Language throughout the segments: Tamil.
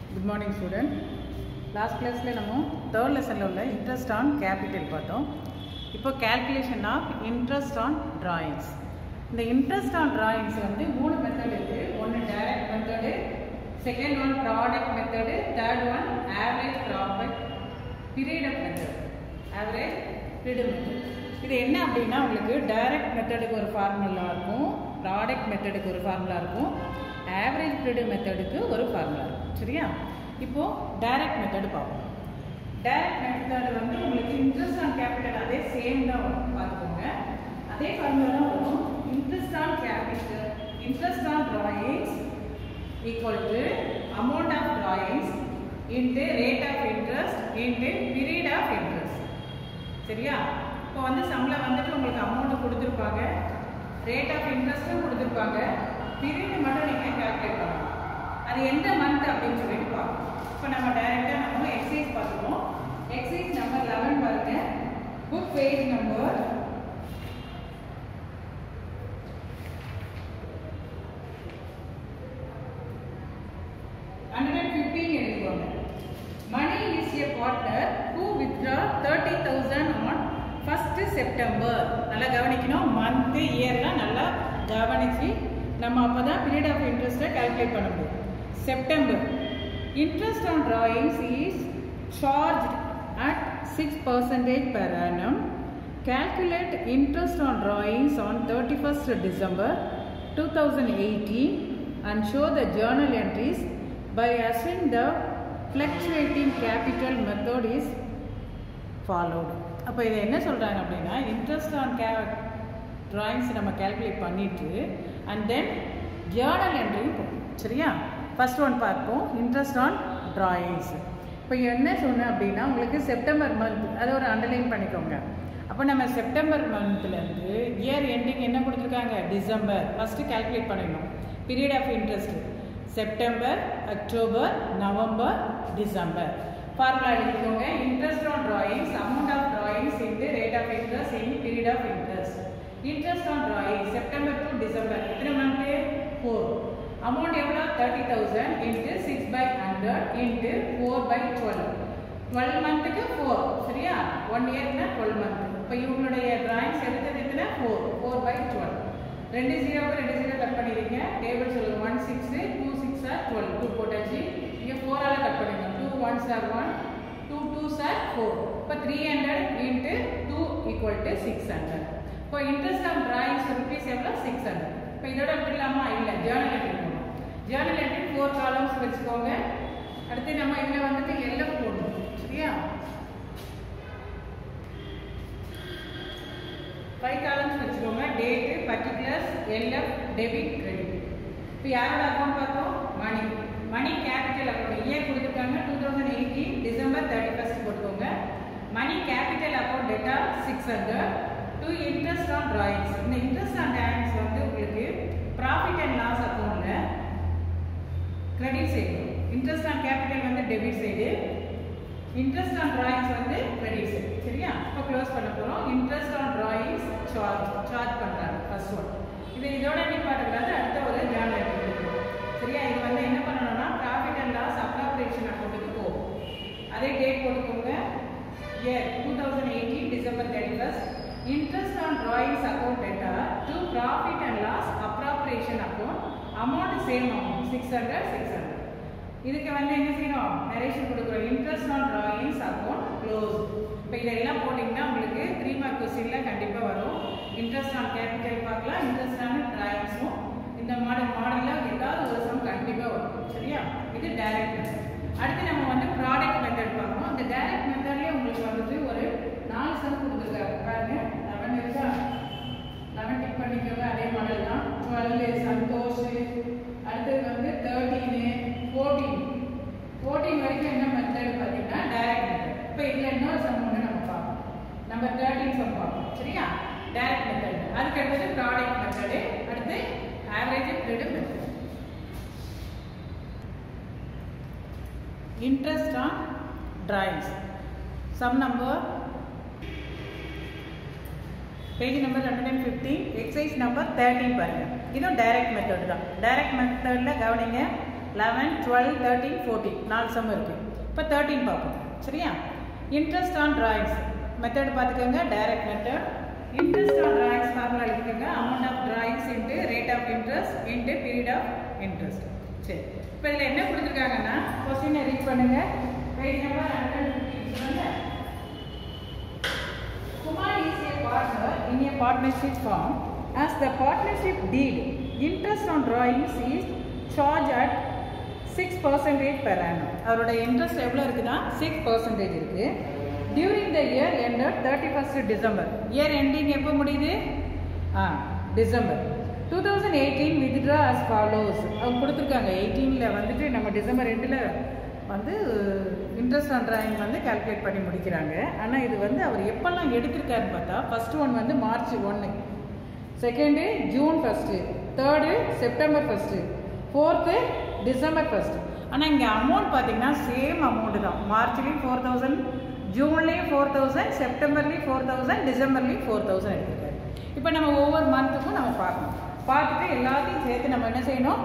குட் மார்னிங் ஸ்டூடெண்ட் லாஸ்ட் கிளாஸில் நம்ம தேர்ட் லெசனில் உள்ள இன்ட்ரெஸ்ட் ஆன் கேபிட்டல் பார்த்தோம் இப்போ calculation of interest on drawings இந்த இன்ட்ரெஸ்ட் ஆன் டிராயிங்ஸ் வந்து மூணு மெத்தட் இருக்குது ஒன்று direct method second one product method third one average profit period of method average period method இது என்ன அப்படின்னா உங்களுக்கு டைரக்ட் மெத்தடுக்கு ஒரு ஃபார்முலா இருக்கும் ப்ராடக்ட் மெத்தடுக்கு ஒரு ஃபார்முலா இருக்கும் ஆவரேஜ் பீரியட் மெத்தடுக்கு ஒரு ஃபார்முலா இருக்கும் சரியா இப்போ டைரக்ட் மெத்தடு பார்ப்போம் டைரக்ட் மெத்தட் வந்து உங்களுக்கு இன்ட்ரெஸ்ட் ஆன் கேபிட்டல் அதே சேம் தான் வரும் பார்த்துக்கோங்க அதே ஃபார்முலா தான் வரும் interest on capital interest on drawings equal to amount of drawings into rate of interest into period of interest சரியா இப்போ வந்து சம்பளம் வந்துட்டு உங்களுக்கு அமௌண்ட் கொடுத்துருப்பாங்க ரேட் ஆஃப் இன்ட்ரெஸ்ட்டும் கொடுத்துருப்பாங்க பீரியட் மட்டும் நீங்கள் கால்குலேட் பண்ணலாம் அது எந்த மந்த் அப்படின்னு சொல்லிட்டு பார்க்கணும் இப்போ நம்ம டைரெக்டாக நம்ம எக்ஸைஸ் பார்த்துருவோம் எக்ஸைஸ் நம்பர் லெவன் பாருங்க book page number hundred fifteen எழுதுவாங்க Mani is a partner who withdraw thirty thousand on first September நல்லா கவனிக்கணும் மந்த்து இயர்லாம் நல்லா கவனித்து நம்ம அப்போ தான் பீரியட் ஆஃப் இன்ட்ரெஸ்ட்டை கால்குலேட் பண்ண முடியும் September interest on drawings is charge at six percentage per annum calculate interest on drawings on 31st December 2018 and show the journal entries by assuming the fluctuating capital method is followed அப்போ இதை என்ன சொல்கிறாங்க அப்படின்னா இன்ட்ரெஸ்ட் ஆன் கே ட்ராயிங்ஸ் நம்ம கேல்குலேட் பண்ணிட்டு அண்ட் தென் ஜேர்னல் என்ட்ரியும் போடணும் சரியா ஃபர்ஸ்ட் ஒன் பார்ப்போம் இன்ட்ரெஸ்ட் ஆன் ட்ராயிங்ஸ் இப்போ என்ன சொன்னேன் அப்படின்னா உங்களுக்கு செப்டம்பர் மந்த் அதை ஒரு அண்டர்லைன் பண்ணிக்கோங்க அப்போ நம்ம செப்டம்பர் மந்த்லேருந்து இயர் எண்டிங் என்ன கொடுத்துருக்காங்க டிசம்பர் ஃபஸ்ட்டு கால்குலேட் பண்ணிடணும் period of interest September October November December formula எழுதிக்கோங்க interest on drawings amount of drawings into rate of interest in period of interest interest on drawings September to December எத்தனை மந்த்து ஃபோர் அமௌண்ட் எவ்வளோ thirty thousand into six by hundred into four by twelve twelve மந்த்துக்கு ஃபோர் சரியா ஒன் இயர்னா டுவெல் மந்த் இப்போ இவங்களுடைய டிராயிங்ஸ் எடுத்தது எத்தனை ஃபோர் ஃபோர் பை டுவெல் ரெண்டு ஜீரோவுக்கு ரெண்டு ஜீரோ கட் பண்ணிடுங்க டேபிள் சொல்லுங்க one six two six are twelve two போட்டாச்சு இங்கே ஃபோரால் கட் பண்ணிடுங்க டூ ஒன் சார் one two two sir four இப்போ three hundred into two equal to six hundred இப்போ இன்ட்ரெஸ்ட் ஆஃப் டிராயிங்ஸ் ருபீஸ் எவ்வளோ சிக்ஸ் ஹண்ட்ரட் இப்போ இதோட விட்டுலாமா இல்லை ஜேர்னல் என்ட்ரி போடணும் ஜேர்னல் என்ட்ரி ஃபோர் காலம்ஸ் வச்சுக்கோங்க அடுத்து நம்ம இதில் வந்துட்டு எல்லாம் போடணும் சரியா ஃபைவ் காலம்ஸ் வச்சுக்கோங்க date particulars LF debit credit இப்போ யாரோட அக்கௌண்ட் பார்த்தோம் Mani Mani capital account year கொடுத்துருக்காங்க two thousand eighteen December thirty first போட்டுக்கோங்க Mani capital account data six hundred to interest on drawings இந்த இன்ட்ரெஸ்ட் ஆன் டிராயிங்ஸ் வந்து உங்களுக்கு ப்ராஃபிட் அண்ட் லாஸ் அக்கௌண்ட்டில் credit side interest on capital வந்து debit side interest on drawings வந்து கிரெடிட் சைடு சரியா இப்போ க்ளோஸ் பண்ண போகிறோம் interest on drawings charge charge பண்ணுறாங்க ஃபர்ஸ்ட் ஒன் இது இதோட நீ பாட்டுக்கூடாது அடுத்த ஒரு ஜேர்னல் எடுத்துக்கணும் சரியா இது வந்து என்ன பண்ணணும்னா ப்ராஃபிட் அண்ட் லாஸ் அப்ராப்ரேஷன் அக்கௌண்ட்டுக்கு போகும் அதே டேட் போட்டுக்கோங்க year two thousand eighteen December thirty first interest on drawings account data to profit and loss appropriation account amount same amount six hundred six hundred இதுக்கு வந்து என்ன செய்யணும் நரேஷன் கொடுக்குறோம் interest on drawings account close இப்போ இதெல்லாம் போட்டிங்கன்னா உங்களுக்கு த்ரீ மார்க் கொஸ்டினில் கண்டிப்பாக வரும் இன்ட்ரெஸ்ட் ஆன் கேபிட்டல் பார்க்கலாம் இன்ட்ரெஸ்ட் ஆன் டிராயிங்ஸும் இந்த மாடல் மாடலில் ஏதாவது ஒரு சம் கண்டிப்பாக வரும் சரியா இது டைரக்ட் மெத்தட் அடுத்து நம்ம வந்து ப்ராடக்ட் மெத்தட் பார்க்கணும் அந்த டைரக்ட் மெத்தட்லேயே உங்களுக்கு வந்துட்டு ஒரு நாலு சம் கொடுத்துருக்காரு பாருங்க லெவன் இருக்கா லெவன் டிக் பண்ணிக்கோங்க அதே மாடல் தான் டுவெல் சந்தோஷ் அடுத்தது வந்து தேர்ட்டீனு ஃபோர்டீன் ஃபோர்டீன் வரைக்கும் என்ன மெத்தட் பார்த்தீங்கன்னா டைரக்ட் மெத்தட் இப்போ இதில் இன்னொரு சம் ஒன்று நம்ம பார்ப்போம் நம்பர் தேர்ட்டீன் சம் பார்ப்போம் சரியா டைரக்ட் மெத்தட் அதுக்கு அடுத்தது ப்ராடக்ட் மெத்தடு அடுத்து average credit method interest on drawings sum number page number hundred and fifty exercise number thirteen பாருங்க இதுவும் டைரக்ட் மெத்தட் தான் டைரக்ட் மெத்தடில் கவனிங்க லெவன் டுவெல் தேர்ட்டீன் ஃபோர்டீன் நாலு சம் இருக்குது இப்போ தேர்ட்டீன் பார்ப்போம் சரியா இன்ட்ரெஸ்ட் ஆன் டிராயிங்ஸ் மெத்தட் பார்த்துக்கோங்க direct method interest on drawings formula இருக்குங்க amount of drawings into rate of interest into period of interest சரி இப்போ இதில் என்ன கொடுத்துருக்காங்கன்னா கொஸ்டினை ரீட் பண்ணுங்க page number hundred Kumar is a partner in a partnership firm. As the partnership deed, interest on drawings is charged at six percentage per annum அவரோட இன்ட்ரெஸ்ட் எவ்வளோ இருக்குன்னா சிக்ஸ் பர்சன்டேஜ் இருக்குது during the year ended thirty first December year ending எப்போ முடியுது ஆ December two thousand eighteen withdraw as follows அவங்க கொடுத்துருக்காங்க எயிட்டீனில் வந்துட்டு நம்ம டிசம்பர் ரெண்டில் வந்து இன்ட்ரெஸ்ட் ஆன் டிராயிங் வந்து கால்குலேட் பண்ணி முடிக்கிறாங்க ஆனால் இது வந்து அவர் எப்போல்லாம் எடுத்திருக்காருன்னு பார்த்தா ஃபர்ஸ்ட் ஒன் வந்து மார்ச் ஒன்று second June first third September first fourth December first ஆனால் இங்கே அமௌண்ட் பார்த்தீங்கன்னா சேம் அமௌண்ட்டு தான் மார்ச்லேயும் ஃபோர் தௌசண்ட் ஜூன்லேயும் ஃபோர் தௌசண்ட் செப்டம்பர்லேயும் ஃபோர் தௌசண்ட் டிசம்பர்லேயும் ஃபோர் தௌசண்ட் எடுத்திருக்காரு இப்போ நம்ம ஒவ்வொரு மந்த்துக்கும் நம்ம பார்க்கணும் பார்த்துட்டு எல்லாத்தையும் சேர்த்து நம்ம என்ன செய்யணும்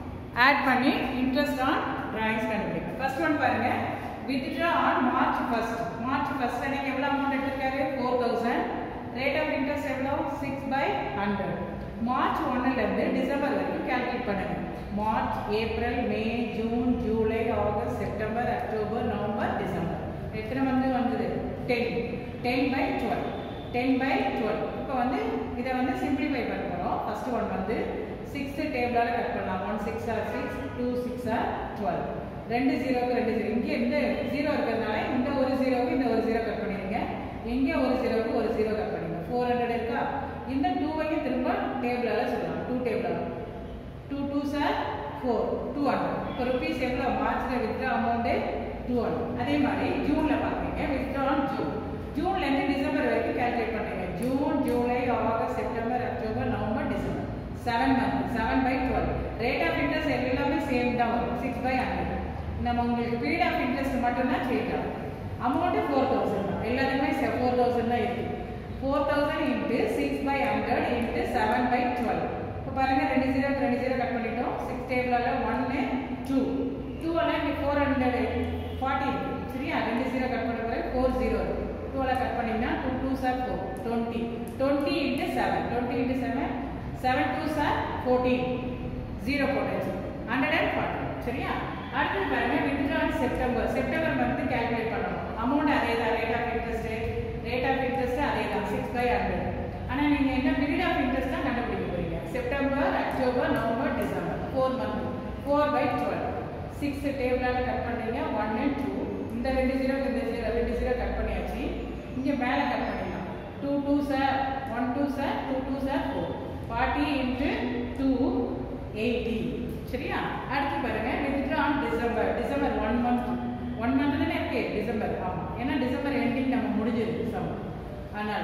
ஆட் பண்ணி இன்ட்ரெஸ்ட் ஆன் டிராயிங்ஸ் கண்டுபிடிக்கணும் ஃபர்ஸ்ட் ஒன் பாருங்க withdraw on March first March first அன்னைக்கு எவ்வளோ அமௌண்ட் எடுத்திருக்காரு four thousand rate of interest எவ்வளோ சிக்ஸ் பை ஹண்ட்ரட் மார்ச் ஒன்னுலேருந்து டிசம்பர் வரைக்கும் கால்குலேட் பண்ணுங்க March April May June July August September October November December எத்தனை வந்து வந்தது ten ten by twelve ten by twelve இப்போ வந்து இதை வந்து சிம்பிளிஃபை பண்ண போகிறோம் ஃபர்ஸ்ட் ஒன் வந்து சிக்ஸ்த்து டேபிளால் கட் பண்ணலாம் one six are six two six are twelve ரெண்டு ஜீரோக்கு ரெண்டு ஜீரோ இங்கே இந்த ஜீரோ இருக்கிறதுனால இந்த ஒரு ஜீரோவுக்கு இந்த ஒரு ஜீரோ கட் பண்ணிடுங்க இங்கே ஒரு ஜீரோவுக்கு ஒரு ஜீரோ கட் பண்ணிடுங்க ஃபோர் ஹண்ட்ரட் இருக்கா இந்த டூவையும் திரும்ப டேபிளால் சொல்லலாம் டூ டேபிளால் two two sir four two hundred இப்போ ருபீஸ் எவ்வளோ மார்ச்சில் வித்ரா அமௌண்ட்டு டூ ஹண்ட்ரட் அதே மாதிரி ஜூனில் பார்க்குறீங்க வித்ரா ஆன் ஜூன் ஜூன்லேருந்து டிசம்பர் வரைக்கும் கால்குலேட் பண்ணுறீங்க June July August September October November December seven month seven by twelve rate of interest எல்லாமே சேம் தான் வரும் சிக்ஸ் பை ஹண்ட்ரட் நம்ம உங்களுக்கு பீரியட் ஆஃப் இன்ட்ரெஸ்ட் மட்டும்தான் சேஞ்ச் ஆகும் அமௌண்ட்டு ஃபோர் தௌசண்ட் தான் எல்லாத்துக்குமே ஃபோர் தௌசண்ட் தான் இருக்குது four thousand into six by hundred into seven by twelve இப்போ பாருங்க ரெண்டு ஜீரோ ரெண்டு ஜீரோ கட் பண்ணிட்டோம் சிக்ஸ் டேபிளால் ஒன்று டூ டூவில் இங்கே ஃபோர் ஹண்ட்ரட் ஃபார்ட்டி இருக்கு சரியா ரெண்டு ஜீரோ கட் பண்ண பிறகு ஃபோர் ஜீரோ இருக்கு டூவில் கட் பண்ணிங்கன்னா two two sir four twenty twenty into seven twenty into seven seven two சார் ஃபோர்டீன் ஜீரோ போட்டாச்சு ஹண்ட்ரட் அண்ட் ஃபார்ட்டி சரியா அடுத்து பாருங்க withdrawn September September month calculate பண்ணணும் அமௌண்ட் அதே தான் rate of interest rate of interest அதே தான் சிக்ஸ் பை ஹண்ட்ரட் ஆனால் நீங்கள் என்ன பீரியட் ஆஃப் இன்ட்ரெஸ்ட் தான் கண்டுபிடிக்க போறீங்க September October November December four month four by twelve six டேபிளால் கட் பண்ணுறீங்க ஒன் அண்ட் டூ இந்த ரெண்டு ஜீரோ இந்த ஜீரோ ரெண்டு ஜீரோ கட் பண்ணியாச்சு இங்கே மேலே கட் பண்ணிடலாம் டூ டூ சார் ஒன் டூ சார் two two sir four forty into two eighty சரியா அடுத்து பாருங்க withdrawn December December one month one month தானே இருக்கு டிசம்பர் ஆமாம் ஏன்னா டிசம்பர் எண்டிங் நம்ம முடிஞ்சிருக்கு சம் அதனால்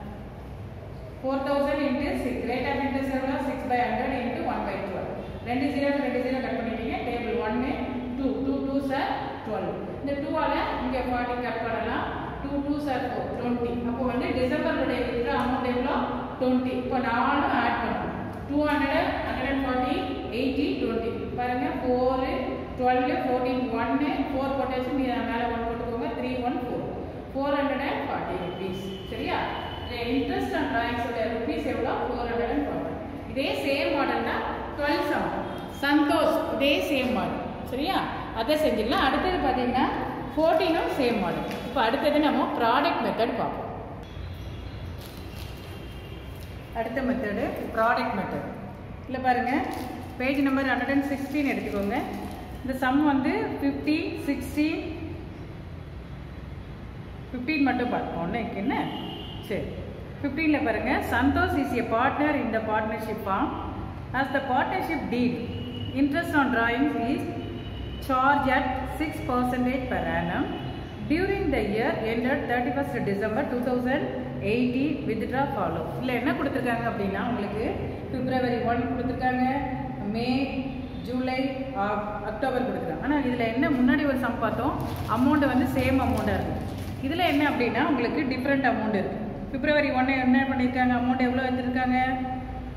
four thousand into six rate of interest எவ்வளோ six by hundred into one by twelve ரெண்டு ஜீரோ ரெண்டு ஜீரோ கட் பண்ணிட்டீங்க டேபிள் ஒன்று two two two are twelve இந்த டூவால் இங்கே ஃபார்ட்டி கட் பண்ணலாம் two two sir four twenty அப்போ வந்து டிசம்பருடைய இருக்கிற அமௌண்ட் எவ்வளோ டுவெண்ட்டி இப்போ நாலும் ஆட் பண்ணணும் two hundred hundred and forty eighty twenty பாருங்க ஃபோரு டுவெல் ஃபோர்டீன் ஒன்று ஃபோர் போட்டாச்சு மீது மேலே ஒன் போட்டுக்கோங்க three one four four hundred and forty rupees சரியா இன்ட்ரெஸ்ட் அண்ட் ட்ராயிங்ஸோட ருபீஸ் எவ்வளோ ஃபோர் ஹண்ட்ரட் அண்ட் ஃபார்ட்டி இதே சேம் மாடல் தான் டுவெல் சம் சந்தோஷ் இதே சேம் மாடல் சரியா அதை செஞ்சிடலாம் அடுத்தது பார்த்தீங்கன்னா ஃபோர்டீனும் சேம் மாடல் இப்போ அடுத்தது நம்ம ப்ராடக்ட் மெத்தட் பார்ப்போம் அடுத்த மெத்தடு ப்ராடக்ட் மெத்தட் இல்லை பாருங்கள் page number hundred and sixteen எடுத்துக்கோங்க இந்த சம் வந்து ஃபிஃப்டீன் சிக்ஸ்டீன் ஃபிஃப்டீன் மட்டும் பார்ப்போம் ஒன்று என்ன சரி ஃபிஃப்டீனில் பாருங்கள் சந்தோஷ் இஸ் எ பார்ட்னர் இந்த partnership firm as the partnership deal interest on drawings is charge at six percentage per annum during the year ended thirty first December two thousand eighty withdraw follow இல்லை என்ன கொடுத்துருக்காங்க அப்படின்னா உங்களுக்கு பிப்ரவரி ஒன் கொடுத்துருக்காங்க மே ஜூலை அக்டோபர் கொடுத்துருக்காங்க ஆனால் இதில் என்ன முன்னாடி ஒரு சம் பார்த்தோம் அமௌண்ட் வந்து சேம் அமௌண்ட்டாக இருக்குது இதில் என்ன அப்படின்னா உங்களுக்கு டிஃப்ரெண்ட் அமௌண்ட் இருக்குது பிப்ரவரி ஒன்று என்ன பண்ணியிருக்காங்க அமௌண்ட் எவ்வளோ எடுத்திருக்காங்க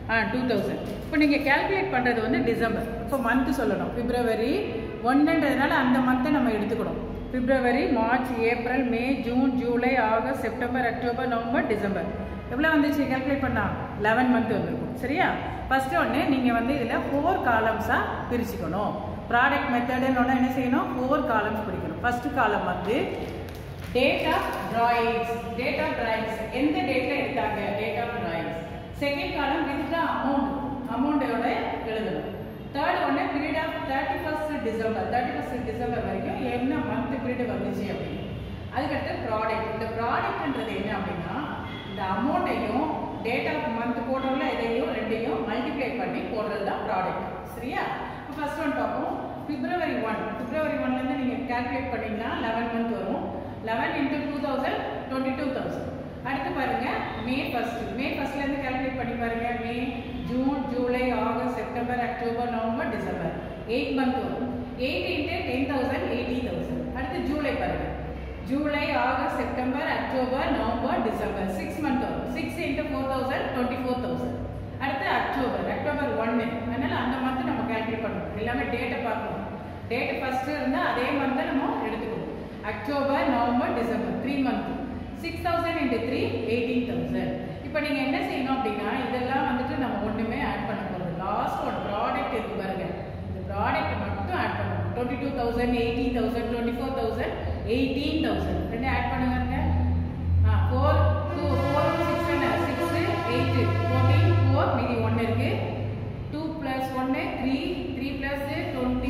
ஆ டூ தௌசண்ட் இப்போ நீங்கள் கேல்குலேட் பண்ணுறது வந்து டிசம்பர் இப்போ மந்த்து சொல்லணும் பிப்ரவரி ஒன்றுன்றதுனால அந்த மந்த்தை நம்ம எடுத்துக்கணும் February March April May June July August September October November December எவ்வளோ வந்துச்சு கால்குலேட் பண்ணா லெவன் மந்த் வந்திருக்கும் சரியா ஃபர்ஸ்ட் ஒன்று நீங்கள் வந்து இதில் ஃபோர் காலம்ஸாக பிரிச்சுக்கணும் ப்ராடக்ட் மெத்தடுன்னு ஒன்று என்ன செய்யணும் ஃபோர் காலம்ஸ் பிரிக்கணும் ஃபர்ஸ்ட் காலம் வந்து date of drawings date of drawings எந்த டேட்ல எடுத்தாங்க date of drawings second column with the amount அமௌண்டோட எழுதணும் தேர்ட் ஒன்று period of thirty first December thirty first December வரைக்கும் என்ன மந்த் பீரியட் வந்துச்சு அப்படின்னு அதுக்கடுத்து ப்ராடக்ட் இந்த ப்ராடக்ட்ன்றது என்ன அப்படின்னா இந்த அமௌண்ட்டையும் டேட் ஆஃப் மந்த் போடுறதுல எதையும் ரெண்டையும் மல்டிப்ளை பண்ணி போடுறது தான் ப்ராடக்ட் சரியா இப்போ ஃபர்ஸ்ட் ஒன் பார்ப்போம் பிப்ரவரி ஒன் பிப்ரவரி ஒன்லேருந்து நீங்கள் கால்குலேட் பண்ணீங்கன்னா லெவன் மந்த் வரும் eleven into two thousand twenty two thousand அடுத்து பாருங்க மே ஃபர்ஸ்ட் மே ஃபர்ஸ்ட்லேருந்து கால்குலேட் பண்ணி பாருங்க May June July August September October November December eight month வரும் eight into ten thousand eighty thousand அடுத்து ஜூலை பாருங்க July August September October November December six month வரும் six into four thousand twenty four thousand அடுத்து அக்டோபர் அக்டோபர் ஒன்று அதனால அந்த மந்த் நம்ம கால்குலேட் பண்ணணும் எல்லாமே டேட்டை பார்க்கணும் டேட் ஃபர்ஸ்ட் இருந்தால் அதே மந்த்தை நம்ம எடுத்துக்கணும் October November December three month six thousand into three eighteen thousand இப்போ நீங்கள் என்ன செய்யணும் அப்படின்னா இதெல்லாம் வந்துட்டு நம்ம ஒன்றுமே ஆட் பண்ண போகிறது லாஸ்ட் ஒன் ப்ராடக்ட் இருக்கு பாருங்க இந்த ப்ராடக்ட் மட்டும் ஆட் பண்ணணும் twenty two thousand eighteen thousand twenty four thousand eighteen thousand ரெண்டு ஆட் பண்ணுங்க ஆ four two four six six eight fourteen four மீதி ஒன்று இருக்கு டூ ப்ளஸ் ஒன்று த்ரீ த்ரீ ப்ளஸ் டுவெண்ட்டி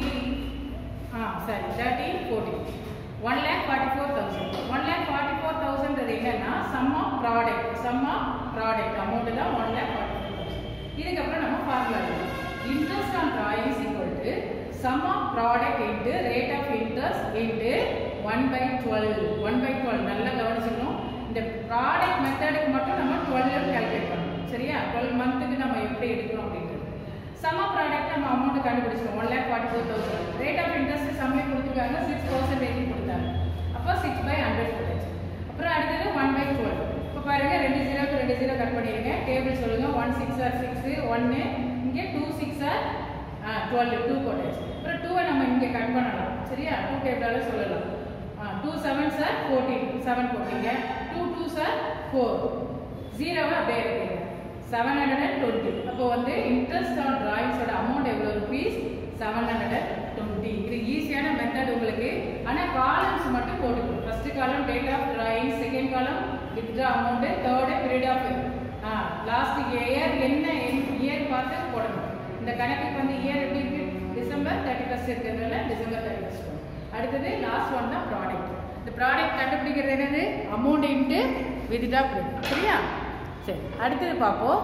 ஆ சரி thirteen fourteen one lakh forty four thousand one lakh forty four தௌசண்ட்றது என்னன்னா sum of product sum of product amount தான் one lakh forty four thousand இதுக்கப்புறம் நம்ம ஃபார்முலா எழுதணும் interest on drawings equal to sum of product into rate of interest into one by twelve one by twelve நல்லா கவனிச்சுக்கணும் இந்த ப்ராடக்ட் மெத்தடுக்கு மட்டும் நம்ம டுவெல் கால்குலேட் பண்ணணும் சரியா டுவெல் மந்த்துக்கு நம்ம எப்படி எடுக்கிறோம் அப்படின்றது சம ப்ராடக்ட் நம்ம அமௌண்ட் கண்டுபிடிச்சிடும் one lakh forty four thousand rate of interest சம்மே கொடுத்துருக்காங்க சிக்ஸ் பர்சன்ட் எழுதி கொடுத்தாங்க அப்போ சிக்ஸ் பை ஹண்ட்ரட் போட்டாச்சு அப்புறம் அடுத்தது ஒன் பை டுவெல் இப்போ பாருங்க ரெண்டு ஜீரோக்கு ரெண்டு ஜீரோ கட் பண்ணிடுங்க டேபிள் சொல்லுங்க ஒன் சிக்ஸ் ஆர் சிக்ஸ் ஒன்று இங்கே two six are twelve two போட்டாச்சு அப்புறம் டூவை நம்ம இங்கே கட் பண்ணலாம் சரியா டூ டேபிளால சொல்லலாம் two seven are fourteen seven போட்டீங்க டூ டூ சார் ஃபோர் ஜீரோவை அப்படியே இருக்கீங்க செவன் ஹண்ட்ரட் அண்ட் டுவெண்ட்டி அப்போ வந்து இன்ட்ரெஸ்ட் ஆன் டிராயிங்ஸோட அமௌண்ட் எவ்வளோ rupees seven hundred and twenty இது ஈஸியான மெத்தட் உங்களுக்கு ஆனால் காலம்ஸ் மட்டும் போட்டுக்கணும் first column date of drawing second column withdraw amount third period of ah last year என்ன இயர் பார்த்து போடணும் இந்த கணக்குக்கு வந்து இயர் எப்படி இருக்கு டிசம்பர் தேர்ட்டி ஃபர்ஸ்ட் இருக்கிறதுனால டிசம்பர் தேர்ட்டி ஃபர்ஸ்ட் அடுத்தது லாஸ்ட் ஒன் தான் ப்ராடக்ட் இந்த ப்ராடக்ட் கண்டுபிடிக்கிறது என்னது அமௌண்ட் இன்ட்டு வித்ட்ரா சரியா சரி அடுத்தது பார்ப்போம்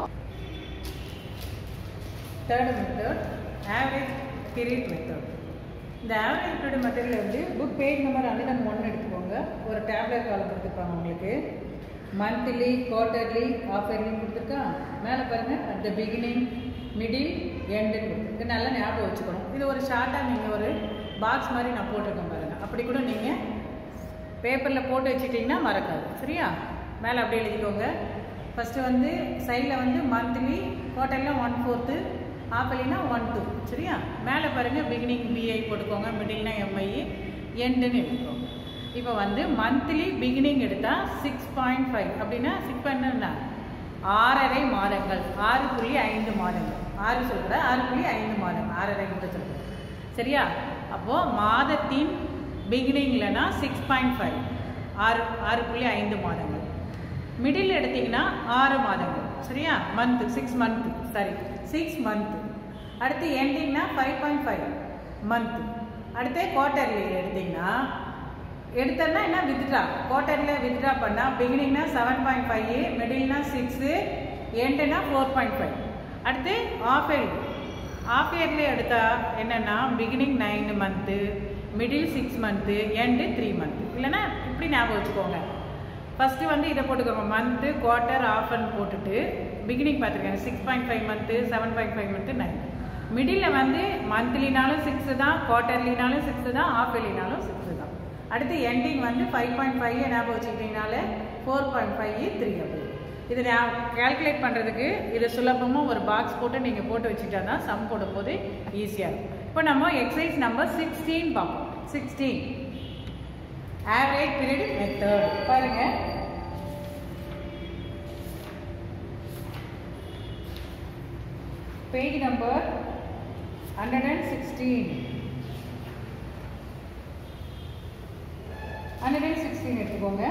third method average period method இந்த ஆவரேஜ் பீரியட் மெத்தடில் வந்து book page number hundred one எடுத்துக்கோங்க ஒரு டேப்லெட் காலம் கொடுத்துருப்பாங்க உங்களுக்கு மந்த்லி குவார்ட்டர்லி ஆஃப் இயர்லி கொடுத்துருக்கா மேலே பாருங்கள் at the beginning middle end இது நல்லா ஞாபகம் வச்சுக்கணும் இது ஒரு ஷார்ட்டாக நீங்கள் ஒரு பாக்ஸ் மாதிரி நான் போட்டிருக்கேன் பாருங்கள் அப்படி கூட நீங்கள் பேப்பரில் போட்டு வச்சுட்டிங்கன்னா மறக்காது சரியா மேலே அப்படியே எழுதிக்கோங்க ஃபஸ்ட்டு வந்து சைடில் வந்து மந்த்லி குவார்ட்டரில் ஒன் ஃபோர்த்து ஆஃபலினா ஒன் டூ சரியா மேலே பாருங்கள் பிகினிங் பிஐ போட்டுக்கோங்க மிடில்னா எம்ஐ எண்டுன்னு எடுத்துக்கோங்க இப்போ வந்து மந்த்லி பிகினிங் எடுத்தால் சிக்ஸ் பாயிண்ட் ஃபைவ் அப்படின்னா சிக்ஸ் பாயிண்ட் ஆறரை மாதங்கள் ஆறு புள்ளி ஐந்து மாதங்கள் ஆறு சொல்கிற ஆறு புள்ளி ஐந்து மாதங்கள் ஆறரை மட்டும் சொல்கிறேன் சரியா அப்போது மாதத்தின் பிகினிங்லனா சிக்ஸ் பாயிண்ட் ஃபைவ் ஆறு ஆறு புள்ளி ஐந்து மாதங்கள் மிடில் எடுத்தீங்கன்னா ஆறு மாதங்கள் சரியா month six month sorry six month அடுத்து எண்டிங்னா ஃபைவ் பாயிண்ட் ஃபைவ் மந்த் அடுத்து குவார்ட்டர்லி எடுத்தீங்கன்னா எடுத்தோன்னா என்ன வித்ட்ரா குவார்ட்டரில் வித்ட்ரா பண்ணால் பிகினிங்னா செவன் பாயிண்ட் ஃபைவ் மிடில்னா சிக்ஸு எண்டுனா ஃபோர் பாயிண்ட் ஃபைவ் அடுத்து ஆஃப் இயர்லி ஆஃப் இயர்லி எடுத்தால் என்னென்னா beginning nine month middle six month end three month இல்லைன்னா இப்படி ஞாபகம் வச்சுக்கோங்க ஃபஸ்ட்டு வந்து இதை போட்டுக்கோங்க மந்த்து குவார்ட்டர் ஆஃப்னு போட்டுட்டு பிகினிங் பார்த்துருக்கேன் six point five month seven point five month nine middle வந்து மந்த்லினாலும் சிக்ஸு தான் குவார்ட்டர்லினாலும் சிக்ஸு தான் ஆஃப் இயர்லினாலும் சிக்ஸு தான் அடுத்து எண்டிங் வந்து ஃபைவ் பாயிண்ட் ஃபைவ் ஞாபகம் வச்சுக்கிட்டீங்கனாலே ஃபோர் பாயிண்ட் ஃபைவ் த்ரீ அப்படி இதை நான் கால்குலேட் பண்ணுறதுக்கு இதை சுலபமாக ஒரு பாக்ஸ் போட்டு நீங்கள் போட்டு வச்சுட்டா தான் சம் போடும்போது ஈஸியாக இருக்கும் இப்போ நம்ம எக்ஸசைஸ் நம்பர் சிக்ஸ்டீன் பார்ப்போம் சிக்ஸ்டீன் ஆவரேஜ் பீரியட் மெத்தட் பாருங்கள் page number hundred and sixteen hundred and sixteen எடுத்துக்கோங்க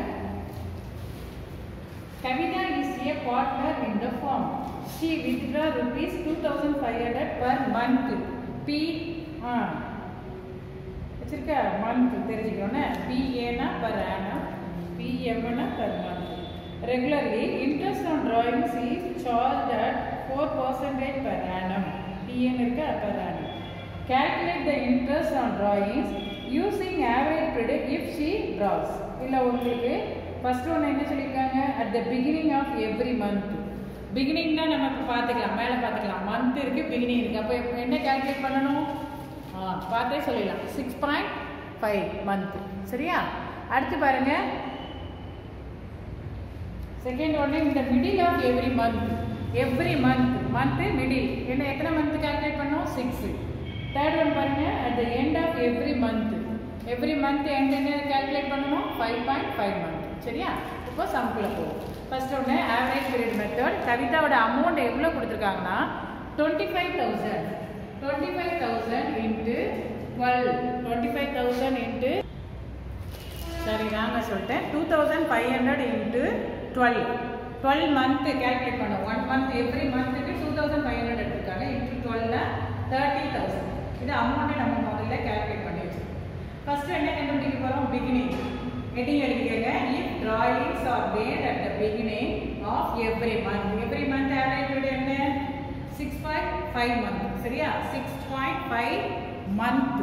Kavita is a partner in the firm. She withdraw rupees 2500 per month. P ஆ வச்சிருக்க மந்த் தெரிஞ்சுக்கணும்னா பிஏனா பர் ஆனம் பிஎம்னா per month regularly interest on drawings is charged at 4 percentage per annum பிஎன் இருக்கு per annum calculate the interest on drawings using average credit if she draws இல்லை உங்களுக்கு ஃபர்ஸ்ட் ஒன்று என்ன சொல்லியிருக்காங்க at the beginning of every month பிகினிங்னா நம்ம இப்போ பார்த்துக்கலாம் மேலே பார்த்துக்கலாம் மந்த் இருக்குது பிகினிங் இருக்குது அப்போ இப்போ என்ன கால்குலேட் பண்ணணும் ஆ பார்த்தே சொல்லிடலாம் சிக்ஸ் பாயிண்ட் ஃபைவ் மந்த் சரியா அடுத்து பாருங்க செகண்ட் ஒன்று இந்த middle of every month every month month middle என்ன எத்தனை மந்த் கால்குலேட் பண்ணோம் சிக்ஸ் தேர்ட் ஒன் பாருங்க at the end of every month every month end என்ன கால்குலேட் பண்ணணும் ஃபைவ் பாயிண்ட் ஃபைவ் மந்த் சரியா இப்போ சம்குள்ள போகும் ஃபர்ஸ்ட் ஒன்று ஆவரேஜ் பீரியட் மெத்தட் கவிதாவோட அமௌண்ட் எவ்வளோ கொடுத்துருக்காங்கன்னா twenty five thousand twenty five thousand into twelve twenty five thousand into சரி நாங்கள் சொல்லிட்டேன் two thousand five hundred into twelve twelve month calculate பண்ணோம் ஒன் மந்த் எவ்ரி மந்த்துக்கு டூ தௌசண்ட் ஃபைவ் ஹண்ட்ரட் எடுத்துருக்காங்க இன்ட்டு டுவெல்ல தேர்ட்டி தௌசண்ட் இது அமௌண்ட்டை நம்ம முதல்ல கேல்குலேட் பண்ணி வச்சுருக்கோம் ஃபர்ஸ்ட் என்ன கண்டுபிடிக்க போகிறோம் பிகினிங் ஹெட்டிங் எழுதிக்கங்க if drawings are made at the beginning of every month every month average period என்ன 6.5 month சரியா 6.5 month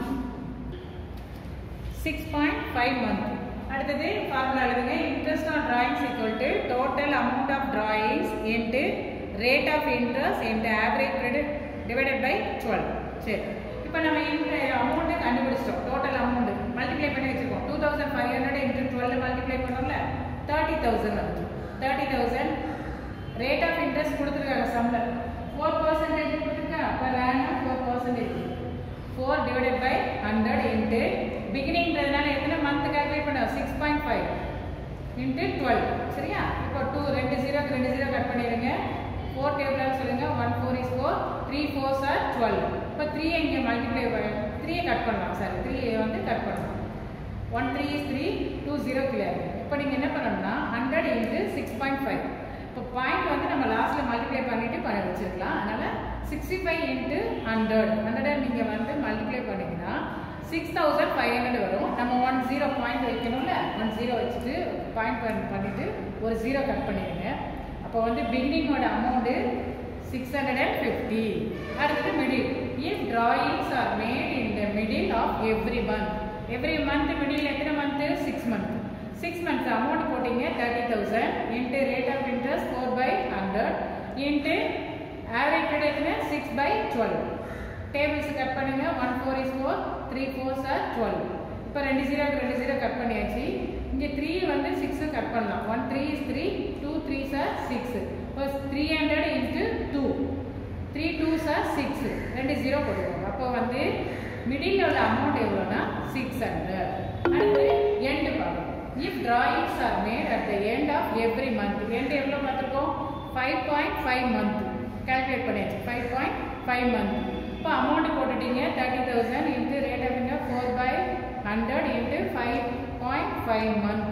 6.5 month அடுத்தது ஃபார்முலா எழுதுங்க interest on drawings equal to total amount of drawings into rate of interest into average credit divided by 12 சரி இப்போ நம்ம இந்த அமௌண்ட்டை கண்டுபிடிச்சிட்டோம் டோட்டல் அமௌண்ட் மல்டிப்ளை பண்ணி வச்சிருக்கோம் two thousand five hundred into twelve multiply பண்ணோம்ல தேர்ட்டி தௌசண்ட் வருது thirty thousand rate of interest கொடுத்துருக்காங்க சம்பளம் ஃபோர் பர்சன்டேஜ் கொடுத்துருக்கா per annum four percentage four divided by hundred into பிகினிங்கிறதுனால எத்தனை மந்த் கால்குலேட் பண்ணோம் six point five into twelve சரியா இப்போ டூ ரெண்டு ஜீரோக்கு ரெண்டு ஜீரோ கட் பண்ணிடுங்க ஃபோர் டேபிளாக சொல்லுங்க one four is four three four are twelve இப்போ த்ரீ இங்கே மல்டிப்ளை த்ரீயை கட் பண்ணலாம் சார் த்ரீ வந்து கட் பண்ணலாம் one three is three two zero clear இப்போ நீங்கள் என்ன பண்ணணும்னா hundred into six point five இப்போ பாயிண்ட் வந்து நம்ம லாஸ்ட்டில் மல்டிப்ளை பண்ணிவிட்டு பண்ணி வச்சுருக்கலாம் அதனால் சிக்ஸ்டி ஃபைவ் இன்ட்டு ஹண்ட்ரட் ஹண்ட்ரடை நீங்கள் வந்து மல்டிப்ளை பண்ணிங்கன்னா சிக்ஸ் தௌசண்ட் ஃபைவ் ஹண்ட்ரட் வரும் நம்ம ஒன் ஜீரோ பாயிண்ட் வைக்கணும்ல ஒன் ஜீரோ வச்சுட்டு பாயிண்ட் பண்ணிவிட்டு ஒரு ஜீரோ கட் பண்ணிடுங்க அப்போ வந்து பில்டிங்கோட amount six hundred and fifty அடுத்து middle if drawings are made in the middle of every month every month middle எத்தனை month six month six months amount போட்டிங்க thirty thousand into rate of interest four by hundred into average rate எத்தனை six by twelve tables cut பண்ணுங்க one four is four three four are twelve இப்போ ரெண்டு ஜீரோ ரெண்டு ஜீரோ கட் பண்ணியாச்சு இங்கே த்ரீ வந்து சிக்ஸு கட் பண்ணலாம் one three is three two three are six இப்போ three hundred into two three two are six ரெண்டு ஜீரோ போட்டுக்கோங்க அப்போ வந்து மிடில் உள்ள அமௌண்ட் எவ்வளோனா சிக்ஸ் ஹண்ட்ரட் அடுத்து எண்டு பார்க்கணும் if drawings are made at the end of every month end எவ்வளோ பார்த்துருக்கோம் five point five month calculate பண்ணியாச்சு ஃபைவ் பாயிண்ட் ஃபைவ் மந்த் இப்போ அமௌண்ட் போட்டுட்டீங்க தேர்ட்டி தௌசண்ட் இன்ட்டு ரேட் ஆஃபிங்க four by hundred into five point five month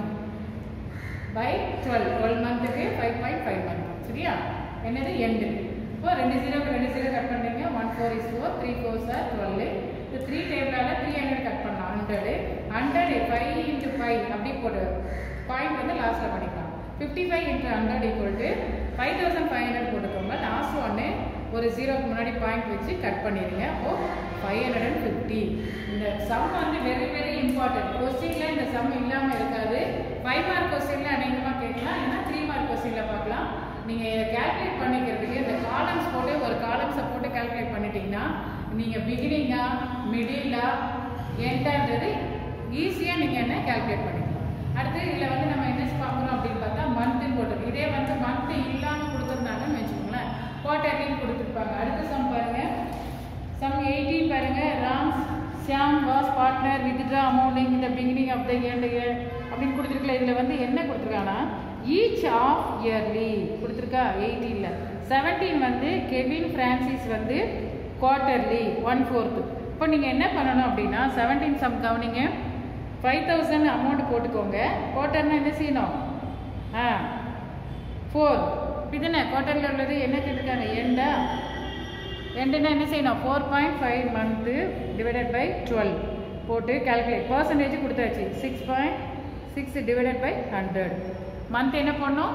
by twelve twelve மந்த்துக்கு ஃபைவ் பாயிண்ட் ஃபைவ் மந்த் சரியா என்னது எண்டு இப்போ ரெண்டு ஜீரோக்கு ரெண்டு ஜீரோ கட் பண்ணுறீங்க one four is four three four are twelve இப்போ த்ரீ டேபிளால் த்ரீ ஹண்ட்ரட் கட் பண்ணலாம் hundred hundred five into five அப்படி போட்டு பாயிண்ட் வந்து லாஸ்ட்டில் பண்ணிக்கலாம் fifty five into hundred equal to five thousand five hundred போட்டுக்கோங்க லாஸ்ட் ஒன்று ஒரு ஜீரோக்கு முன்னாடி பாயிண்ட் வச்சு கட் பண்ணிடுங்க அப்போ ஃபைவ் ஹண்ட்ரட் அண்ட் ஃபிஃப்டி இந்த சம் வந்து வெரி வெரி இம்பார்ட்டன்ட் கொஸ்டினில் இந்த சம் இல்லாமல் இருக்காது ஃபைவ் மார்க் கொஸ்டினில் அநேகமாக கேட்கலாம் ஏன்னா த்ரீ மார்க் கொஸ்டினில் பார்க்கலாம் நீங்கள் இதை கேல்குலேட் பண்ணிக்கிறதுக்கு இந்த காலம்ஸ் போட்டு ஒரு காலம்ஸை போட்டு கேல்குலேட் பண்ணிட்டீங்கன்னா நீங்கள் பிகினிங்கா மிடிலா எண்டான்றது ஈஸியாக நீங்கள் என்ன கேல்குலேட் பண்ணிக்கலாம் அடுத்து இதில் வந்து நம்ம என்ன பார்க்குறோம் அப்படின்னு பார்த்தா மந்த்துன்னு போட்டிருக்கு இதே வந்து மந்த் இல்லாமல் கொடுத்துருந்தாங்கன்னு வச்சுக்கோங்களேன் குவார்டர்லின்னு கொடுத்துருப்பாங்க அடுத்த சம் பாருங்க சம் எயிட்டீன் பாருங்க Ram Shyam was partner withdraw amounting இந்த பிகினிங் ஆஃப் த இயர்டு அப்படின்னு கொடுத்துருக்கல இதில் வந்து என்ன கொடுத்துருக்காங்கன்னா ஈச் ஆஃப் இயர்லி கொடுத்துருக்கா எயிட்டீனில் செவன்டீன் வந்து கெவின் ஃப்ரான்சிஸ் வந்து குவார்ட்டர்லி ஒன் ஃபோர்த்து இப்போ நீங்கள் என்ன பண்ணணும் அப்படின்னா செவன்டீன் சம் கவனிங்க ஃபைவ் தௌசண்ட் அமௌண்ட் போட்டுக்கோங்க குவார்ட்டர்னா என்ன செய்யணும் ஆ ஃபோர் இதுதானே குவார்ட்டரில் உள்ளது என்ன கேட்டிருக்காங்க எண்டா எண்டுனா என்ன செய்யணும் four point five month divided by twelve போட்டு கால்குலேட் பர்சன்டேஜ் கொடுத்தாச்சு six point six divided by hundred month என்ன பண்ணோம்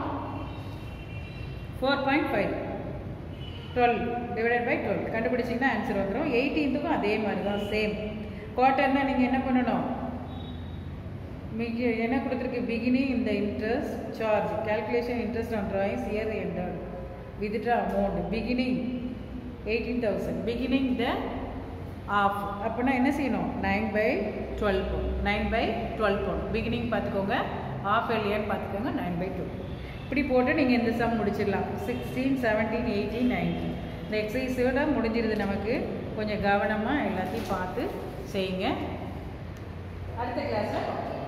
four point five twelve divided by twelve கண்டுபிடிச்சிங்கன்னா ஆன்சர் வந்துடும் எயிட்டீன்த்துக்கும் அதே மாதிரி தான் சேம் குவார்ட்டர்னால் நீங்கள் என்ன பண்ணணும் மிக என்ன கொடுத்துருக்கு பிகினிங் இந்த interest charge calculation interest on drawings year ended withdraw amount beginning eighteen thousand beginning the off அப்படின்னா என்ன செய்யணும் நைன் பை டுவெல் போன் நைன் பை டுவெல் போன் பிகினிங் பார்த்துக்கோங்க ஆஃப் எல்லியான்னு பார்த்துக்கோங்க நைன் பை டூ இப்படி போட்டு நீங்கள் இந்த சம் முடிச்சிடலாம் சிக்ஸ்டீன் செவன்டீன் எயிட்டீன் நைன்டீன் இந்த எக்ஸசைஸோட முடிஞ்சிருது நமக்கு கொஞ்சம் கவனமாக எல்லாத்தையும் பார்த்து செய்யுங்க அடுத்த கிளாஸில் பார்க்கலாம்